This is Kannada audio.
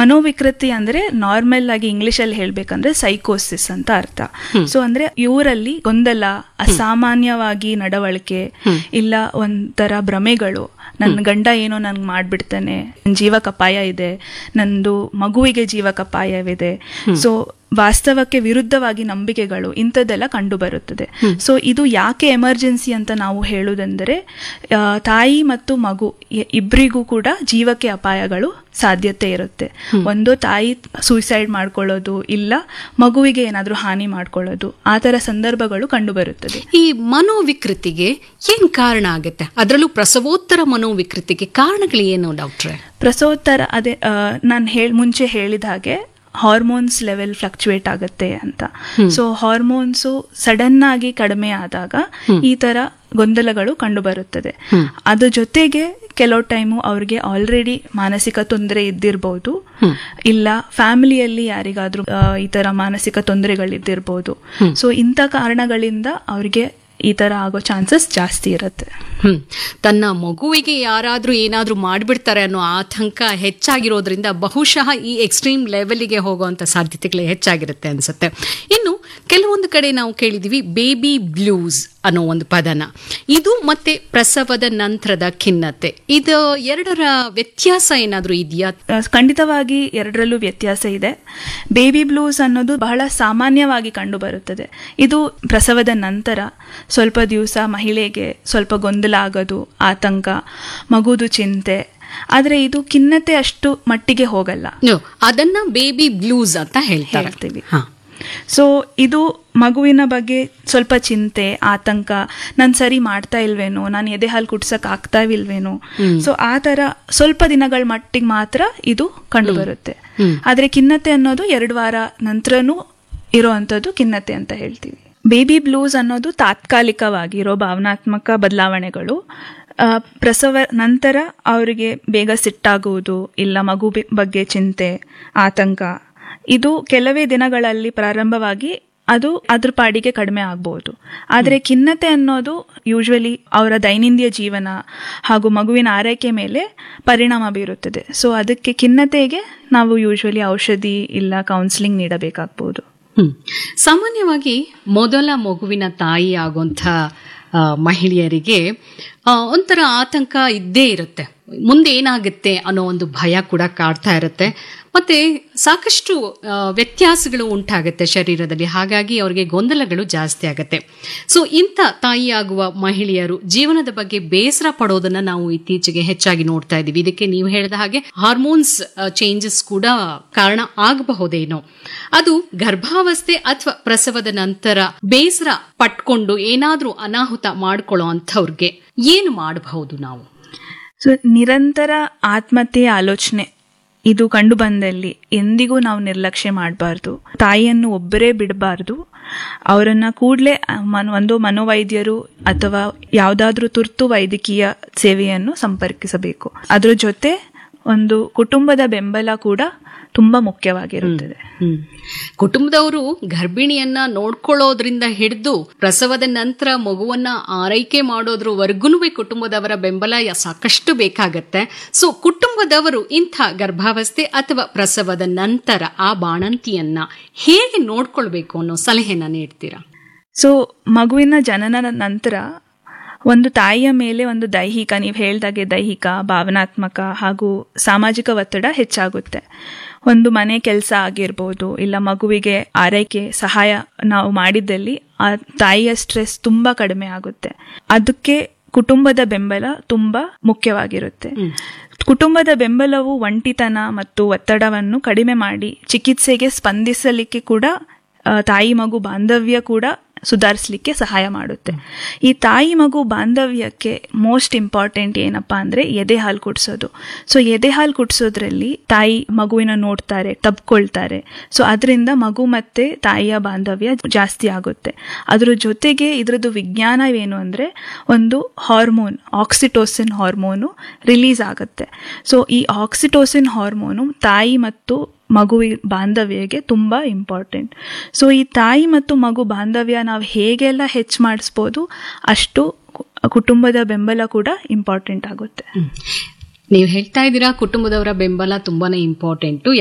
ಮನೋವಿಕೃತಿ ಅಂದ್ರೆ ನಾರ್ಮಲ್ ಆಗಿ ಇಂಗ್ಲಿಷ್ ಅಲ್ಲಿ ಹೇಳ್ಬೇಕಂದ್ರೆ ಸೈಕೋಸಿಸ್ ಅಂತ ಅರ್ಥ ಸೊ ಅಂದ್ರೆ ಇವರಲ್ಲಿ ಗೊಂದಲ ಅಸಾಮಾನ್ಯವಾಗಿ ನಡವಳಿಕೆ ಇಲ್ಲ ಒಂಥರ ಭ್ರಮೆಗಳು ನನ್ನ ಗಂಡ ಏನೋ ನನ್ಗೆ ಮಾಡ್ಬಿಡ್ತಾನೆ ನನ್ ಜೀವಕ್ಕೆ ಅಪಾಯ ಇದೆ ನಂದು ಮಗುವಿಗೆ ಜೀವಕ್ಕೆ ಅಪಾಯವಿದೆ ಸೊ ವಾಸ್ತವಕ್ಕೆ ವಿರುದ್ಧವಾಗಿ ನಂಬಿಕೆಗಳು ಇಂಥದ್ದೆಲ್ಲ ಕಂಡು ಬರುತ್ತದೆ ಸೊ ಇದು ಯಾಕೆ ಎಮರ್ಜೆನ್ಸಿ ಅಂತ ನಾವು ಹೇಳುವುದೆಂದರೆ ಆ, ತಾಯಿ ಮತ್ತು ಮಗು ಇ- ಇಬ್ರಿಗೂ ಕೂಡ ಜೀವಕ್ಕೆ ಅಪಾಯಗಳು ಸಾಧ್ಯತೆ ಇರುತ್ತೆ ಒಂದು ತಾಯಿ ಸೂಸೈಡ್ ಮಾಡ್ಕೊಳ್ಳೋದು ಇಲ್ಲ ಮಗುವಿಗೆ ಏನಾದರೂ ಹಾನಿ ಮಾಡ್ಕೊಳ್ಳೋದು ಆ ಥರ ಸಂದರ್ಭಗಳು ಕಂಡು ಬರುತ್ತದೆ ಈ ಮನೋವಿಕೃತಿಗೆ ಏನ್ ಕಾರಣ ಆಗುತ್ತೆ ಅದರಲ್ಲೂ ಪ್ರಸವೋತ್ತರ ಮನೋವಿಕೃತಿಗೆ ಕಾರಣಗಳು ಏನು ಡಾಕ್ಟ್ರೆ ಪ್ರಸವೋತ್ತರ ಅದೇ ನಾನು ಹೇಳ್ ಮುಂಚೆ ಹೇಳಿದ ಹಾಗೆ ಹಾರ್ಮೋನ್ಸ್ ಲೆವೆಲ್ ಫ್ಲಕ್ಚುಯೇಟ್ ಆಗುತ್ತೆ ಅಂತ ಸೊ ಹಾರ್ಮೋನ್ಸು ಸಡನ್ ಆಗಿ ಕಡಿಮೆ ಆದಾಗ ಈ ತರ ಗೊಂದಲಗಳು ಕಂಡು ಬರುತ್ತದೆ ಅದ್ರ ಜೊತೆಗೆ ಕೆಲವು ಟೈಮು ಅವ್ರಿಗೆ ಆಲ್ರೆಡಿ ಮಾನಸಿಕ ತೊಂದರೆ ಇದ್ದಿರ್ಬೋದು ಇಲ್ಲ ಫ್ಯಾಮಿಲಿಯಲ್ಲಿ ಯಾರಿಗಾದ್ರೂ ಆ, ಈ ತರ ಮಾನಸಿಕ ತೊಂದರೆಗಳಿದ್ದಿರ್ಬೋದು ಸೊ ಇಂಥ ಕಾರಣಗಳಿಂದ ಅವ್ರಿಗೆ ಈ ತರ ಆಗೋ ಚಾನ್ಸಸ್ ಜಾಸ್ತಿ ಇರುತ್ತೆ ಹ್ಮ್ ತನ್ನ ಮಗುವಿಗೆ ಯಾರಾದ್ರೂ ಏನಾದ್ರೂ ಮಾಡ್ಬಿಡ್ತಾರೆ ಅನ್ನೋ ಆತಂಕ ಹೆಚ್ಚಾಗಿರೋದ್ರಿಂದ ಬಹುಶಃ ಈ ಎಕ್ಸ್ಟ್ರೀಮ್ ಲೆವೆಲ್ಗೆ ಹೋಗುವಂತ ಸಾಧ್ಯತೆಗಳು ಹೆಚ್ಚಾಗಿರುತ್ತೆ ಅನ್ಸುತ್ತೆ ಇನ್ನು ಕೆಲವೊಂದು ಕಡೆ ನಾವು ಕೇಳಿದೀವಿ ಬೇಬಿ ಬ್ಲೂಸ್ ಅನ್ನೋ ಒಂದು ಪದನ ಇದು ಮತ್ತೆ ಪ್ರಸವದ ನಂತರದ ಖಿನ್ನತೆ ಇದು ಎರಡರ ವ್ಯತ್ಯಾಸ ಏನಾದ್ರೂ ಇದೆಯಾ ಆ, ಖಂಡಿತವಾಗಿ ಎರಡರಲ್ಲೂ ವ್ಯತ್ಯಾಸ ಇದೆ ಬೇಬಿ ಬ್ಲೂಸ್ ಅನ್ನೋದು ಬಹಳ ಸಾಮಾನ್ಯವಾಗಿ ಕಂಡುಬರುತ್ತದೆ ಇದು ಪ್ರಸವದ ನಂತರ ಸ್ವಲ್ಪ ದಿವಸ ಮಹಿಳೆಗೆ ಸ್ವಲ್ಪ ಗೊಂದಲ ಆಗೋದು ಆತಂಕ ಮಗುದು ಚಿಂತೆ ಆದರೆ ಇದು ಖಿನ್ನತೆ ಅಷ್ಟು ಮಟ್ಟಿಗೆ ಹೋಗಲ್ಲ No, ಅದನ್ನ ಬೇಬಿ ಬ್ಲೂಸ್ ಅಂತ ಹೇಳ್ತಾರೆ ಹೇಳ್ತೀವಿ ಹಾ ಸೊ ಇದು ಮಗುವಿನ ಬಗ್ಗೆ ಸ್ವಲ್ಪ ಚಿಂತೆ ಆತಂಕ ನಾನು ಸರಿ ಮಾಡ್ತಾ ಇಲ್ವೇನೋ ನಾನು ಎದೆ ಹಾಲು ಕುಡ್ಸಕ್ ಆಗ್ತಾ ಇಲ್ವೇನೋ ಸೊ ಆ ತರ ಸ್ವಲ್ಪ ದಿನಗಳ ಮಟ್ಟಿಗೆ ಮಾತ್ರ ಇದು ಕಂಡು ಬರುತ್ತೆ ಆದ್ರೆ ಖಿನ್ನತೆ ಅನ್ನೋದು ಎರಡು ವಾರ ನಂತರನೂ ಇರೋವಂಥದ್ದು ಖಿನ್ನತೆ ಅಂತ ಹೇಳ್ತೀವಿ ಬೇಬಿ ಬ್ಲೂಸ್ ಅನ್ನೋದು ತಾತ್ಕಾಲಿಕವಾಗಿರೋ ಭಾವನಾತ್ಮಕ ಬದಲಾವಣೆಗಳು ಆ, ಪ್ರಸವ ನಂತರ ಅವರಿಗೆ ಬೇಗ ಸಿಟ್ಟಾಗುವುದು ಇಲ್ಲ ಮಗು ಬಿ- ಬಗ್ಗೆ ಚಿಂತೆ ಆತಂಕ ಇದು ಕೆಲವೇ ದಿನಗಳಲ್ಲಿ ಪ್ರಾರಂಭವಾಗಿ ಅದು ಅದ್ರ ಪಾಡಿಗೆ ಕಡಿಮೆ ಆಗ್ಬೋದು ಆದರೆ ಖಿನ್ನತೆ ಅನ್ನೋದು ಯೂಶ್ವಲಿ ಅವರ ದೈನಂದಿನ ಜೀವನ ಹಾಗೂ ಮಗುವಿನ ಆರೈಕೆ ಮೇಲೆ ಪರಿಣಾಮ ಬೀರುತ್ತದೆ ಸೊ ಅದಕ್ಕೆ ಖಿನ್ನತೆಗೆ ನಾವು ಯೂಶ್ವಲಿ ಔಷಧಿ ಇಲ್ಲ ಕೌನ್ಸಿಲಿಂಗ್ ನೀಡಬೇಕಾಗ್ಬೋದು ಹ್ಮ್. ಸಾಮಾನ್ಯವಾಗಿ ಮೊದಲ ಮಗುವಿನ ತಾಯಿ ಆಗುವಂಥ ಆ, ಮಹಿಳೆಯರಿಗೆ ಆ, ಒಂಥರ ಆತಂಕ ಇದ್ದೇ ಇರುತ್ತೆ ಮುಂದೆ ಏನಾಗುತ್ತೆ ಅನ್ನೋ ಒಂದು ಭಯ ಕೂಡ ಕಾಡ್ತಾ ಇರುತ್ತೆ ಮತ್ತೆ ಸಾಕಷ್ಟು ಆ, ವ್ಯತ್ಯಾಸಗಳು ಉಂಟಾಗುತ್ತೆ ಶರೀರದಲ್ಲಿ ಹಾಗಾಗಿ ಅವರಿಗೆ ಗೊಂದಲಗಳು ಜಾಸ್ತಿ ಆಗುತ್ತೆ ಸೊ ಇಂಥ ತಾಯಿಯಾಗುವ ಮಹಿಳೆಯರು ಜೀವನದ ಬಗ್ಗೆ ಬೇಸರ ಪಡೋದನ್ನ ನಾವು ಇತ್ತೀಚೆಗೆ ಹೆಚ್ಚಾಗಿ ನೋಡ್ತಾ ಇದ್ದೀವಿ ಇದಕ್ಕೆ ನೀವು ಹೇಳಿದ ಹಾಗೆ ಹಾರ್ಮೋನ್ಸ್ ಚೇಂಜಸ್ ಕೂಡ ಕಾರಣ ಆಗಬಹುದೇನೋ ಅದು ಗರ್ಭಾವಸ್ಥೆ ಅಥವಾ ಪ್ರಸವದ ನಂತರ ಬೇಸರ ಪಟ್ಕೊಂಡು ಏನಾದ್ರೂ ಅನಾಹುತ ಮಾಡ್ಕೊಳ್ಳೋ ಅಂಥವ್ರಿಗೆ ಏನು ಮಾಡಬಹುದು ನಾವು ಸೊ ನಿರಂತರ ಆತ್ಮಹತ್ಯೆ ಆಲೋಚನೆ ಇದು ಕಂಡು ಬಂದಲ್ಲಿ ಎಂದಿಗೂ ನಾವು ನಿರ್ಲಕ್ಷ್ಯ ಮಾಡಬಾರ್ದು ತಾಯಿಯನ್ನು ಒಬ್ಬರೇ ಬಿಡಬಾರ್ದು ಅವರನ್ನ ಕೂಡಲೇ ಒಂದು ಮನೋವೈದ್ಯರು ಅಥವಾ ಯಾವುದಾದ್ರೂ ತುರ್ತು ವೈದ್ಯಕೀಯ ಸೇವೆಯನ್ನು ಸಂಪರ್ಕಿಸಬೇಕು ಅದರ ಜೊತೆ ಒಂದು ಕುಟುಂಬದ ಬೆಂಬಲ ಕೂಡ ತುಂಬಾ ಮುಖ್ಯವಾಗಿರುತ್ತದೆ ಹ್ಮ್. ಕುಟುಂಬದವರು ಗರ್ಭಿಣಿಯನ್ನ ನೋಡ್ಕೊಳ್ಳೋದ್ರಿಂದ ಹಿಡಿದು ಪ್ರಸವದ ನಂತರ ಮಗುವನ್ನ ಆರೈಕೆ ಮಾಡೋದ್ರವರೆಗೂ ಕುಟುಂಬದವರ ಬೆಂಬಲ ಯ- ಸಾಕಷ್ಟು ಬೇಕಾಗತ್ತೆ ಸೊ ಕುಟುಂಬದವರು ಇಂಥ ಗರ್ಭಾವಸ್ಥೆ ಅಥವಾ ಪ್ರಸವದ ನಂತರ ಆ ಬಾಣಂತಿಯನ್ನ ಹೇಗೆ ನೋಡ್ಕೊಳ್ಬೇಕು ಅನ್ನೋ ಸಲಹೆನ ನೀಡ್ತೀರಾ ಸೊ ಮಗುವಿನ ಜನನದ ನಂತರ ಒಂದು ತಾಯಿಯ ಮೇಲೆ ಒಂದು ದೈಹಿಕ ನೀವು ಹೇಳ್ದಾಗೆ ದೈಹಿಕ ಭಾವನಾತ್ಮಕ ಹಾಗೂ ಸಾಮಾಜಿಕ ಒತ್ತಡ ಹೆಚ್ಚಾಗುತ್ತೆ ಒಂದು ಮನೆ ಕೆಲಸ ಆಗಿರ್ಬೋದು ಇಲ್ಲ ಮಗುವಿಗೆ ಆರೈಕೆ ಸಹಾಯ ನಾವು ಮಾಡಿದ್ದಲ್ಲಿ ಆ ತಾಯಿಯ ಸ್ಟ್ರೆಸ್ ತುಂಬಾ ಕಡಿಮೆ ಆಗುತ್ತೆ ಅದಕ್ಕೆ ಕುಟುಂಬದ ಬೆಂಬಲ ತುಂಬಾ ಮುಖ್ಯವಾಗಿರುತ್ತೆ ಕುಟುಂಬದ ಬೆಂಬಲವು ಒಂಟಿತನ ಮತ್ತು ಒತ್ತಡವನ್ನು ಕಡಿಮೆ ಮಾಡಿ ಚಿಕಿತ್ಸೆಗೆ ಸ್ಪಂದಿಸಲಿಕ್ಕೆ ಕೂಡ ಆ, ತಾಯಿ ಮಗು ಬಾಂಧವ್ಯ ಕೂಡ ಸುಧಾರಿಸಲಿಕ್ಕೆ ಸಹಾಯ ಮಾಡುತ್ತೆ ಈ ತಾಯಿ ಮಗು ಬಾಂಧವ್ಯಕ್ಕೆ ಮೋಸ್ಟ್ ಇಂಪಾರ್ಟೆಂಟ್ ಏನಪ್ಪಾ ಅಂದ್ರೆ ಎದೆ ಹಾಲು ಕುಡಿಸೋದು ಸೊ ಎದೆ ಹಾಲು ಕುಡಿಸೋದ್ರಲ್ಲಿ ತಾಯಿ ಮಗುವಿನ ನೋಡ್ತಾರೆ ತಬ್ಕೊಳ್ತಾರೆ ಸೊ ಅದರಿಂದ ಮಗು ಮತ್ತೆ ತಾಯಿಯ ಬಾಂಧವ್ಯ ಜಾಸ್ತಿ ಆಗುತ್ತೆ ಅದ್ರ ಜೊತೆಗೆ ಇದ್ರದ್ದು ವಿಜ್ಞಾನವೇನು ಅಂದ್ರೆ ಒಂದು ಹಾರ್ಮೋನ್ ಆಕ್ಸಿಟೋಸಿನ್ ಹಾರ್ಮೋನು ರಿಲೀಸ್ ಆಗುತ್ತೆ ಸೊ ಈ ಆಕ್ಸಿಟೋಸಿನ್ ಹಾರ್ಮೋನು ತಾಯಿ ಮತ್ತು ಮಗುವಿ ಬಾಂಧವ್ಯಗೆ ತುಂಬ ಇಂಪಾರ್ಟೆಂಟ್ ಸೊ ಈ ತಾಯಿ ಮತ್ತು ಮಗು ಬಾಂಧವ್ಯ ನಾವು ಹೇಗೆಲ್ಲ ಹೆಚ್ಚು ಮಾಡಿಸ್ಬೋದು ಅಷ್ಟು ಕು- ಕುಟುಂಬದ ಬೆಂಬಲ ಕೂಡ ಇಂಪಾರ್ಟೆಂಟ್ ಆಗುತ್ತೆ ನೀವು ಹೇಳ್ತಾ ಇದ್ದೀರಾ ಕುಟುಂಬದವರ ಬೆಂಬಲ ತುಂಬಾನೇ ಇಂಪಾರ್ಟೆಂಟು